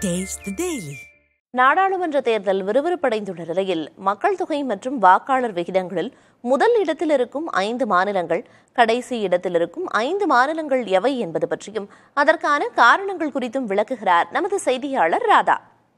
Taste the Daily. நாடாளுமன்ற தேர்தல் விறுவிறுப்படைந்துள்ள நிலையில் மக்கள் தொகை மற்றும் வாக்காளர் விகிதங்களில் முதல் இடத்தில் இருக்கும் ஐந்து மாநிலங்கள் கடைசி இடத்தில் இருக்கும் ஐந்து மாநிலங்கள் எவை என்பது பற்றியும் அதற்கான காரணங்கள் குறித்தும் விளக்குகிறார் நமது செய்தியாளர் ராதா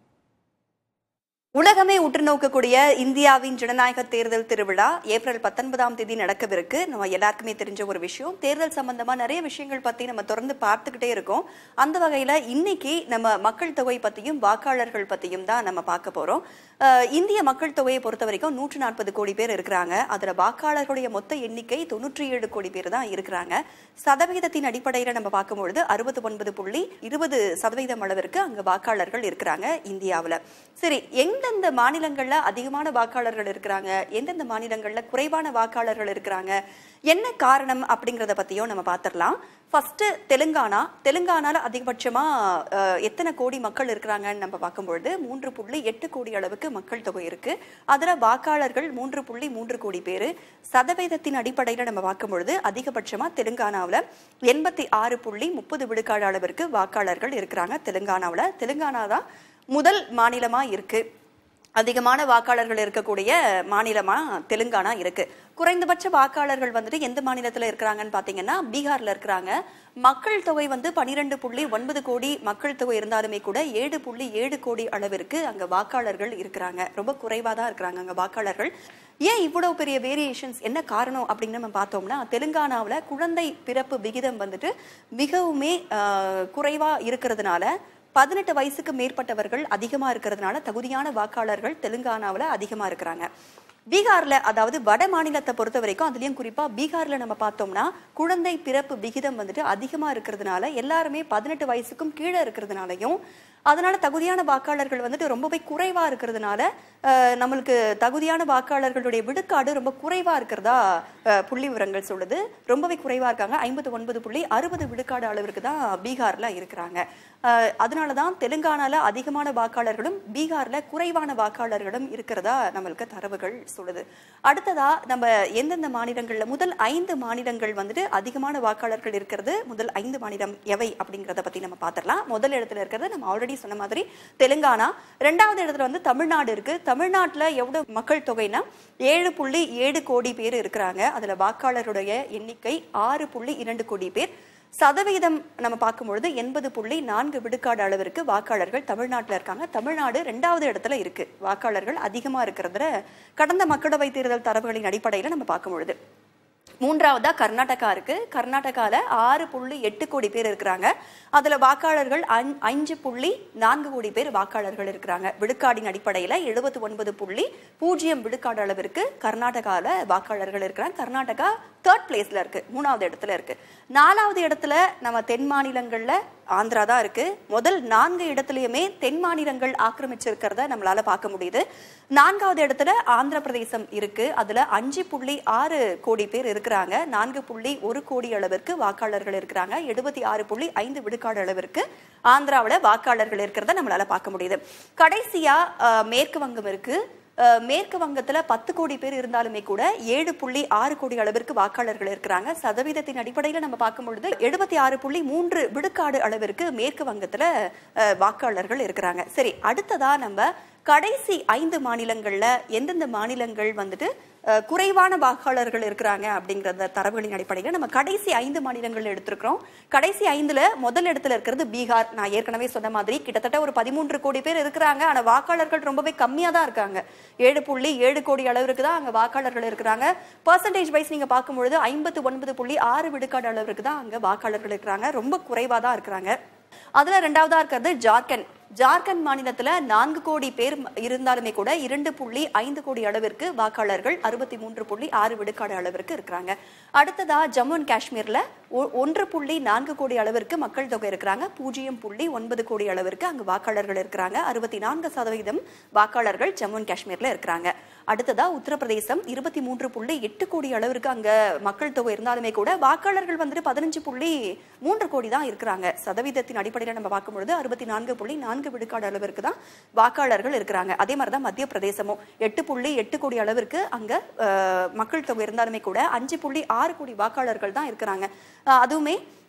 உலகமே உற்று நோக்கக்கூடிய இந்தியாவின் ஜனநாயக தேர்தல் திருவிழா ஏப்ரல் பத்தொன்பதாம் தேதி நடக்கவிருக்கு நம்ம எல்லாருக்குமே தெரிஞ்ச ஒரு விஷயம் தேர்தல் சம்பந்தமா நிறைய விஷயங்கள் பத்தி நம்ம தொடர்ந்து பார்த்துக்கிட்டே இருக்கோம் அந்த வகையில இன்னைக்கு நம்ம மக்கள் தொகை பத்தியும் வாக்காளர்கள் பத்தியும் தான் நம்ம பார்க்க போறோம் அஹ், இந்திய மக்கள் தொகையை பொறுத்த வரைக்கும் நூற்று நாற்பது கோடி பேர் இருக்கிறாங்க அதுல வாக்காளர்களுடைய மொத்த எண்ணிக்கை தொண்ணூற்றி ஏழு கோடி பேர் தான் இருக்கிறாங்க சதவீதத்தின் அடிப்படையில நம்ம பார்க்கும்பொழுது அறுபத்தி ஒன்பது புள்ளி இருபது சதவீதம் அளவிற்கு அங்க வாக்காளர்கள் இருக்கிறாங்க இந்தியாவுல சரி எந்தெந்த மாநிலங்கள்ல அதிகமான வாக்காளர்கள் இருக்கிறாங்க எந்தெந்த மாநிலங்கள்ல குறைவான வாக்காளர்கள் இருக்கிறாங்க என்ன காரணம் அப்படிங்கறத பத்தியும் நம்ம பார்த்திடலாம் ஃபர்ஸ்ட் தெலுங்கானா தெலுங்கானால அதிகபட்சமா அஹ், எத்தனை கோடி மக்கள் இருக்கிறாங்கன்னு நம்ம பார்க்கும்பொழுது மூன்று புள்ளி எட்டு கோடி அளவுக்கு மக்கள் தொகை இருக்கு அதுல வாக்காளர்கள் மூன்று புள்ளி மூன்று கோடி பேரு சதவீதத்தின் அடிப்படையில நம்ம பார்க்கும்பொழுது அதிகபட்சமா தெலுங்கானாவுல எண்பத்தி ஆறு புள்ளி முப்பது விழுக்காடு அளவிற்கு வாக்காளர்கள் இருக்கிறாங்க தெலுங்கானாவுல தெலுங்கானா தான் முதல் மாநிலமா இருக்கு அதிகமான வாக்காளர்கள் இருக்கக்கூடிய மாநிலமா தெலுங்கானா இருக்கு குறைந்தபட்ச வாக்காளர்கள் வந்துட்டு எந்த மாநிலத்துல இருக்கிறாங்கன்னு பாத்தீங்கன்னா பீகார்ல இருக்கிறாங்க மக்கள் தொகை வந்து பனிரெண்டு புள்ளி ஒன்பது கோடி மக்கள் தொகை இருந்தாலுமே கூட ஏழு புள்ளி ஏழு கோடி அளவிற்கு அங்க வாக்காளர்கள் இருக்கிறாங்க ரொம்ப குறைவா தான் இருக்கிறாங்க அங்க வாக்காளர்கள் ஏன் இவ்வளவு பெரிய வேரியேஷன்ஸ் என்ன காரணம் அப்படின்னு நம்ம பார்த்தோம்னா தெலுங்கானாவுல குழந்தை பிறப்பு விகிதம் வந்துட்டு மிகவுமே ஆஹ், குறைவா இருக்கிறதுனால பதினெட்டு வயசுக்கு மேற்பட்டவர்கள் அதிகமா இருக்கிறதுனால தகுதியான வாக்காளர்கள் தெலுங்கானாவுல அதிகமா இருக்கிறாங்க பீகார்ல அதாவது வட மாநிலத்தை பொறுத்த வரைக்கும் அதுலயும் குறிப்பா பீகார்ல நம்ம பார்த்தோம்னா குழந்தை பிறப்பு விகிதம் வந்துட்டு அதிகமா இருக்கிறதுனால எல்லாருமே பதினெட்டு வயசுக்கும் கீழே இருக்கிறதுனாலையும் அதனால தகுதியான வாக்காளர்கள் வந்துட்டு ரொம்பவே குறைவா இருக்கிறதுனால அஹ், நம்மளுக்கு தகுதியான வாக்காளர்களுடைய விழுக்காடு ரொம்ப குறைவா இருக்கிறதா அஹ், புள்ளி விவரங்கள் சொல்லுது ரொம்பவே குறைவா இருக்காங்க ஐம்பத்தி ஒன்பது புள்ளி அறுபது விழுக்காடு அளவிற்கு தான் பீகார்ல இருக்கிறாங்க அஹ், அதனாலதான் தெலுங்கானால அதிகமான வாக்காளர்களும் பீகார்ல குறைவான வாக்காளர்களும் இருக்கிறதா நம்மளுக்கு தரவுகள் சொல்லுது அடுத்ததா நம்ம எந்தெந்த மாநிலங்கள்ல முதல் ஐந்து மாநிலங்கள் வந்துட்டு அதிகமான வாக்காளர்கள் இருக்கிறது முதல் ஐந்து மாநிலம் எவை அப்படிங்கறத பத்தி நம்ம பார்த்திடலாம் முதல் இடத்துல இருக்கிறது நம்ம ஆல்ரெடி சொன்ன மாதிரி தெலுங்கானா ரெண்டாவது இடத்துல வந்து தமிழ்நாடு இருக்கு தமிழ்நாட்டுல எவ்வளவு மக்கள் தொகைனா ஏழு புள்ளி ஏழு கோடி பேர் இருக்கிறாங்க அதுல வாக்காளருடைய எண்ணிக்கை ஆறு புள்ளி இரண்டு கோடி பேர் சதவீதம் நம்ம பார்க்கும்பொழுது எண்பது புள்ளி நான்கு விழுக்காடு அளவிற்கு வாக்காளர்கள் தமிழ்நாட்டில் இருக்காங்க தமிழ்நாடு ரெண்டாவது இடத்துல இருக்கு வாக்காளர்கள் அதிகமா இருக்கிறதுல கடந்த மக்களவை தேர்தல் தரவுகளின் அடிப்படையில் நம்ம பார்க்கும் பொழுது மூன்றாவதா கர்நாடகா இருக்கு கர்நாடகால ஆறு புள்ளி எட்டு கோடி பேர் இருக்கிறாங்க அதுல வாக்காளர்கள் அஞ்- அஞ்சு புள்ளி நான்கு கோடி பேர் வாக்காளர்கள் இருக்கிறாங்க விழுக்காடின் அடிப்படையில எழுபத்தி ஒன்பது புள்ளி பூஜ்ஜியம் விழுக்காடு அளவிற்கு கர்நாடகால வாக்காளர்கள் இருக்கிறாங்க கர்நாடகா தேர்ட் பிளேஸ்ல இருக்கு மூணாவது இடத்துல இருக்கு நாலாவது இடத்துல நம்ம தென் மாநிலங்கள்ல ஆந்திரா தான் இருக்கு முதல் நான்கு இடத்துலயுமே தென் மாநிலங்கள் ஆக்கிரமிச்சிருக்கிறத நம்மளால பார்க்க முடியுது நான்காவது இடத்துல ஆந்திர பிரதேசம் இருக்கு அதுல அஞ்சு புள்ளி ஆறு கோடி பேர் இருக்கிறாங்க நான்கு புள்ளி ஒரு கோடி அளவிற்கு வாக்காளர்கள் இருக்கிறாங்க எழுபத்தி ஆறு புள்ளி ஐந்து விழுக்காடு அளவிற்கு ஆந்திராவுல வாக்காளர்கள் இருக்கிறத நம்மளால பார்க்க முடியுது கடைசியா அஹ், மேற்கு வங்கம் இருக்கு அஹ், மேற்கு வங்கத்துல பத்து கோடி பேர் இருந்தாலுமே கூட ஏழு புள்ளி ஆறு கோடி அளவிற்கு வாக்காளர்கள் இருக்கிறாங்க சதவீதத்தின் அடிப்படையில நம்ம பார்க்கும் பொழுது எழுபத்தி ஆறு புள்ளி மூன்று விழுக்காடு அளவிற்கு மேற்கு வங்கத்துல அஹ், வாக்காளர்கள் இருக்கிறாங்க சரி அடுத்ததா நம்ம கடைசி ஐந்து மாநிலங்கள்ல எந்தெந்த மாநிலங்கள் வந்துட்டு அஹ், குறைவான வாக்காளர்கள் இருக்கிறாங்க அப்படிங்கறத தரவுகளின் அடிப்படையில் நம்ம கடைசி ஐந்து மாநிலங்கள் எடுத்திருக்கிறோம் கடைசி ஐந்துல முதல் இடத்துல இருக்கிறது பீகார் நான் ஏற்கனவே சொன்ன மாதிரி கிட்டத்தட்ட ஒரு பதிமூன்று கோடி பேர் இருக்கிறாங்க ஆனா வாக்காளர்கள் ரொம்பவே கம்மியா தான் இருக்காங்க ஏழு புள்ளி ஏழு கோடி அளவிற்கு தான் அங்க வாக்காளர்கள் இருக்கிறாங்க பர்சன்டேஜ் வைஸ் நீங்க பார்க்கும்பொழுது ஐம்பத்து ஒன்பது புள்ளி ஆறு விழுக்காடு அளவிற்கு தான் அங்க வாக்காளர்கள் இருக்கிறாங்க ரொம்ப குறைவா தான் இருக்கிறாங்க அதுல ரெண்டாவதா இருக்கிறது ஜார்க்கண்ட் ஜார்க்கண்ட் மாநிலத்துல நான்கு கோடி பேர் இருந்தாலுமே கூட இரண்டு புள்ளி ஐந்து கோடி அளவிற்கு வாக்காளர்கள் அறுபத்தி மூன்று புள்ளி ஆறு விழுக்காடு அளவிற்கு இருக்கிறாங்க அடுத்ததா ஜம்மு அண்ட் காஷ்மீர்ல ஒ- ஒன்று புள்ளி நான்கு கோடி அளவிற்கு மக்கள் தொகை இருக்கிறாங்க பூஜ்ஜியம் புள்ளி ஒன்பது கோடி அளவிற்கு அங்கு வாக்காளர்கள் இருக்கிறாங்க அறுபத்தி நான்கு சதவீதம் வாக்காளர்கள் ஜம்மு அண்ட் காஷ்மீர்ல இருக்கிறாங்க அடுத்ததா உத்தரப்பிரதேசம் இருபத்தி மூன்று புள்ளி எட்டு கோடி அளவிற்கு அங்க மக்கள் தொகை இருந்தாலுமே கூட வாக்காளர்கள் வந்துட்டு பதினஞ்சு புள்ளி மூன்று கோடி தான் இருக்கிறாங்க சதவீதத்தின் அடிப்படையில் நம்ம பார்க்கும்பொழுது அறுபத்தி நான்கு புள்ளி நான்கு விழுக்காடு அளவிற்கு தான் வாக்காளர்கள் இருக்கிறாங்க அதே மாதிரி தான் மத்திய பிரதேசமும் எட்டு புள்ளி எட்டு கோடி அளவிற்கு அங்க அஹ், மக்கள் தொகை இருந்தாலுமே கூட அஞ்சு புள்ளி ஆறு கோடி வாக்காளர்கள் தான் இருக்கிறாங்க அஹ், அதுவுமே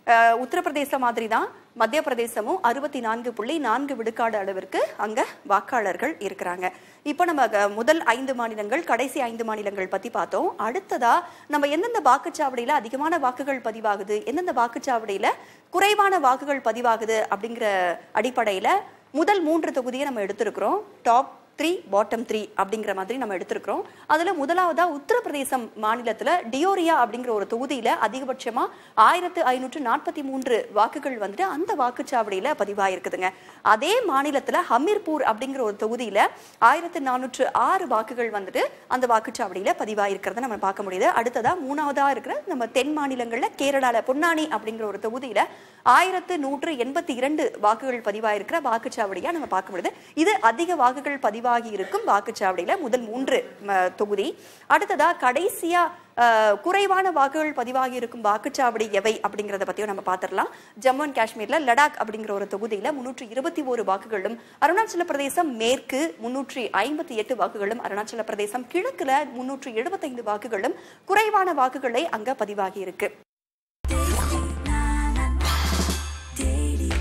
அஹ், உத்தரப்பிரதேச மாதிரி தான் மத்திய பிரதேசமும் அறுபத்தி நான்கு புள்ளி நான்கு விழுக்காடு அளவிற்கு அங்க வாக்காளர்கள் இருக்கிறாங்க இப்போ நம்ம க- முதல் ஐந்து மாநிலங்கள் கடைசி ஐந்து மாநிலங்கள் பத்தி பார்த்தோம் அடுத்ததா நம்ம எந்தெந்த வாக்குச்சாவடியில அதிகமான வாக்குகள் பதிவாகுது எந்தெந்த வாக்குச்சாவடியில குறைவான வாக்குகள் பதிவாகுது அப்படிங்கிற அடிப்படையில முதல் மூன்று தொகுதியை நம்ம எடுத்திருக்கிறோம் டாப் த்ரீ பாட்டம் த்ரீ அப்படிங்கிற மாதிரி நம்ம எடுத்திருக்கிறோம் அதுல முதலாவதா உத்தரப்பிரதேசம் மாநிலத்துல டியோரியா அப்படிங்கிற ஒரு தொகுதியில அதிகபட்சமா ஆயிரத்து ஐநூற்று நாற்பத்தி மூன்று வாக்குகள் வந்துட்டு அந்த வாக்குச்சாவடியில பதிவாயிருக்குதுங்க அதே மாநிலத்துல ஹமீர்பூர் அப்படிங்கிற ஒரு தொகுதியில ஆயிரத்து நானூற்று ஆறு வாக்குகள் வந்துட்டு அந்த வாக்குச்சாவடியில பதிவாயிருக்கிறத நம்ம பார்க்க முடியுது அடுத்ததா மூணாவதா இருக்கிற நம்ம தென் மாநிலங்கள்ல கேரளால பொன்னானி அப்படிங்கிற ஒரு தொகுதியில ஆயிரத்து நூற்று எண்பத்தி இரண்டு வாக்குகள் பதிவாயிருக்கிற வாக்குச்சாவடியா நம்ம பார்க்க முடியுது இது அதிக வாக்குகள் பதிவாகி இருக்கும் வாக்குச்சாவடியில முதல் மூன்று ம, தொகுதி அடுத்ததா கடைசியா அஹ், குறைவான வாக்குகள் பதிவாகி இருக்கும் வாக்குச்சாவடி எவை அப்படிங்கறத பத்தியும் நம்ம பார்த்திடலாம் ஜம்மு அண்ட் காஷ்மீர்ல லடாக் அப்படிங்கிற ஒரு தொகுதியில முன்னூற்றி இருபத்தி ஒரு வாக்குகளும் அருணாச்சல பிரதேசம் மேற்கு முன்னூற்றி ஐம்பத்தி எட்டு வாக்குகளும் அருணாச்சல பிரதேசம் கிழக்குல முன்னூற்றி எழுபத்தைந்து வாக்குகளும் குறைவான வாக்குகளை அங்க பதிவாகி இருக்கு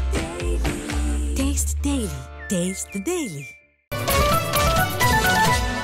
Taste the Daily. Taste the Daily.